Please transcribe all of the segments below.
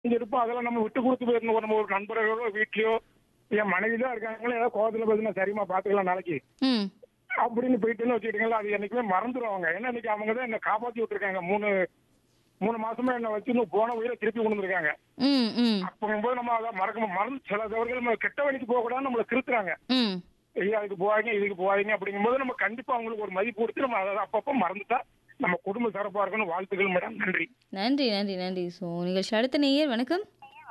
இங்க இருப்போம் அதெல்லாம் நம்ம விட்டு கொடுத்து போயிருந்தோம் நம்ம ஒரு நண்பர்களோ வீட்லயோ என் மனைவி தான் இருக்காங்களோ ஏதாவது கோவத்துல பார்த்தீங்கன்னா சரிம்மா பாத்துக்கலாம் நாளைக்கு ம் அப்படின்னு போயிட்டுன்னு வச்சுக்கிட்டீங்களா அது என்னைக்குமே மறந்துடுவாங்க ஏன்னா இன்னைக்கு அவங்க தான் என்ன காப்பாத்தி விட்டுருக்காங்க மூணு மூணு மாசமா என்ன வச்சு இன்னும் போன உயிரை திருப்பி கொண்டு வந்திருக்காங்க ம் ம் அப்போங்கும்போது நம்ம அதை மறக்க மறந்து சில தவறுகள் நம்ம கெட்ட வழிக்கு போக கூடாது நம்மளை திருத்துறாங்க ம் ஐயா அதுக்கு போவாங்க இதுக்கு போவாங்க அப்படிங்கும்போது நம்ம கண்டிப்பா அவங்களுக்கு ஒரு மதிப்பு கொடுத்து நம்ம அதை அப்பப்போ மறந்துட்டா நம்ம குடும்ப சிறப்பா இருக்கணும் வாழ்த்துக்கள் மேடம் நன்றி நன்றி நன்றி நன்றி ஸோ நிகழ்ச்சி அடுத்த நேயர் வணக்கம்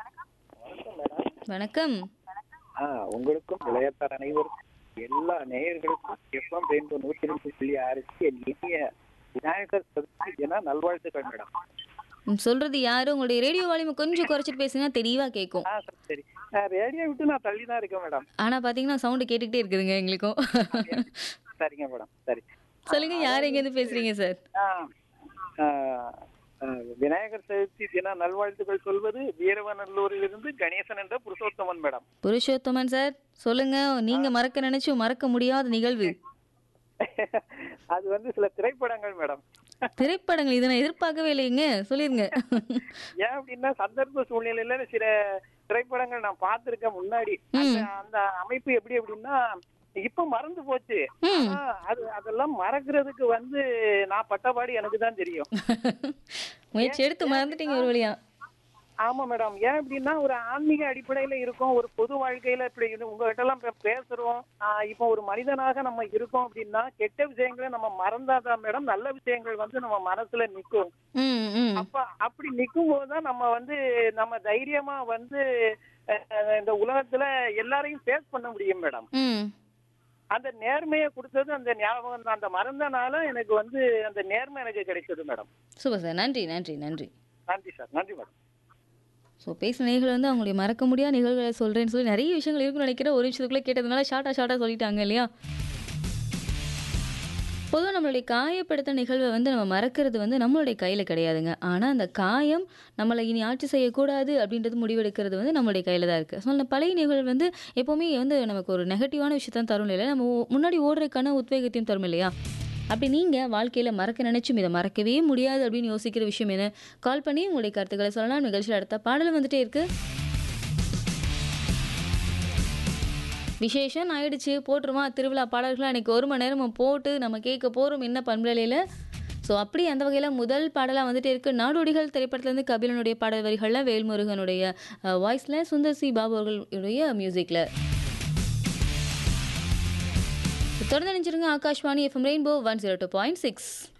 வணக்கம் ஆ உங்களுக்கும் விளையாட்டார் அனைவருக்கும் எல்லா நேயர்களுக்கும் எஃப்எம் ரெயின்போ நூத்தி ரெண்டு புள்ளி ஆறுக்கு என் இனிய விநாயகர் சதுர்த்தி தின நல்வாழ்த்துக்கள் மேடம் ம், சொல்றது யாரு உங்களுடைய ரேடியோ வால்யூம் கொஞ்சம் குறைச்சிட்டு பேசுனா தெளிவா கேட்கும் ஆ சரி சரி ஆ, ரேடியோ விட்டு நான் தள்ளி தான் இருக்கேன் மேடம் ஆனா பாத்தீங்கன்னா சவுண்டு கேட்டுக்கிட்டே இருக்குதுங்க எங்களுக்கும் சரிங்க மேடம் சரி சொல்லுங்க யார் எங்க இருந்து பேசுறீங்க சார் ஆ, ஆ, ஆ, விநாயகர் சதுர்த்தி தின நல்வாழ்த்துக்கள் சொல்வது வீரவநல்லூரிலிருந்து கணேசன் என்ற புருஷோத்தமன் மேடம் புருஷோத்தமன் சார் சொல்லுங்க நீங்க மறக்க நினைச்சு மறக்க முடியாத நிகழ்வு அது வந்து சில திரைப்படங்கள் மேடம் திரைப்படங்கள் இதை நான் எதிர்பார்க்கவே இல்லைங்க சொல்லிருங்க ஏன் அப்படின்னா சந்தர்ப்ப சூழ்நிலையில சில திரைப்படங்கள் நான் பார்த்திருக்கேன் முன்னாடி அந்த அந்த அமைப்பு எப்படி அப்படின்னா இப்ப மறந்து போச்சு ம். ஆனா, அது அதெல்லாம் மறக்கிறதுக்கு வந்து நான் பட்டபாடு எனக்கு தான் தெரியும் முயற்சி எடுத்து மறந்துட்டீங்க ஒரு வழியா ஆமா மேடம் ஏன் அப்படின்னா ஒரு ஆன்மீக அடிப்படையில இருக்கும் ஒரு பொது வாழ்க்கையில இப்படி இது உங்ககிட்ட எல்லாம் இப்ப பேசுறோம் ஆஹ் இப்போ ஒரு மனிதனாக நம்ம இருக்கோம் அப்படின்னா கெட்ட விஷயங்களை நம்ம மறந்தாதான் மேடம் நல்ல விஷயங்கள் வந்து நம்ம மனசுல நிக்கும் ம் ம் அப்ப அப்படி நிக்கும் போதுதான் நம்ம வந்து நம்ம தைரியமா வந்து அஹ், இந்த உலகத்துல எல்லாரையும் ஃபேஸ் பண்ண முடியும் மேடம் ம் அந்த நேர்மையை கொடுத்தது அந்த ஞாபகம் தான். அந்த மறந்தனால எனக்கு வந்து அந்த நேர்மை எனக்கு கிடைச்சது மேடம் சூப்பர் சார் நன்றி நன்றி நன்றி நன்றி சார் நன்றி மேடம் ஸோ பேசின நிகழ்வு வந்து அவங்களுடைய மறக்க முடியாத நிகழ்வுகளை சொல்கிறேன்னு சொல்லி நிறைய விஷயங்கள் இருக்குன்னு நினைக்கிறேன் ஒரு நிமிஷத்துக்குள்ளே கேட்டதுனால ஷார்ட்டாக ஷார்ட்டாக சொல்லிட்டாங்க இல்லையா பொதுவாக நம்மளுடைய காயப்படுத்த நிகழ்வை வந்து நம்ம மறக்கிறது வந்து நம்மளுடைய கையில் கிடையாதுங்க ஆனால் அந்த காயம் நம்மளை இனி ஆட்சி செய்யக்கூடாது அப்படின்றது முடிவெடுக்கிறது வந்து நம்மளுடைய கையில் தான் இருக்குது ஸோ அந்த பழைய நிகழ்வு வந்து எப்போவுமே வந்து நமக்கு ஒரு நெகட்டிவான விஷயத்தான் தரும் இல்லையா நம்ம ஓ- முன்னாடி ஓடுறதுக்கான உத்வேகத்தையும் தரும் இல்லையா அப்படி நீங்கள் வாழ்க்கையில் மறக்க நினைச்சும் இதை மறக்கவே முடியாது அப்படின்னு யோசிக்கிற விஷயம் என்ன கால் பண்ணி உங்களுடைய கருத்துக்களை சொல்லலாம் நிகழ்ச்சியில் அடுத்த பாடல் வந்துட்டே இருக்கு விசேஷம் ஆயிடுச்சு போட்டுருமா திருவிழா பாடல்கள்லாம் அன்றைக்கி ஒரு மணி நேரம் போட்டு நம்ம கேட்க போகிறோம் என்ன பண்பலையில் ஸோ அப்படி அந்த வகையில் முதல் பாடலாக வந்துட்டு இருக்கு நாடோடிகள் திரைப்படத்துலேருந்து கபிலனுடைய பாடல் வரிகளில் வேல்முருகனுடைய வாய்ஸில் சுந்தர் சி பாபு அவர்களுடைய மியூசிக்கில் தொடர்ந்து நினைச்சிருங்க Akashvani FM rainbow one zero two point six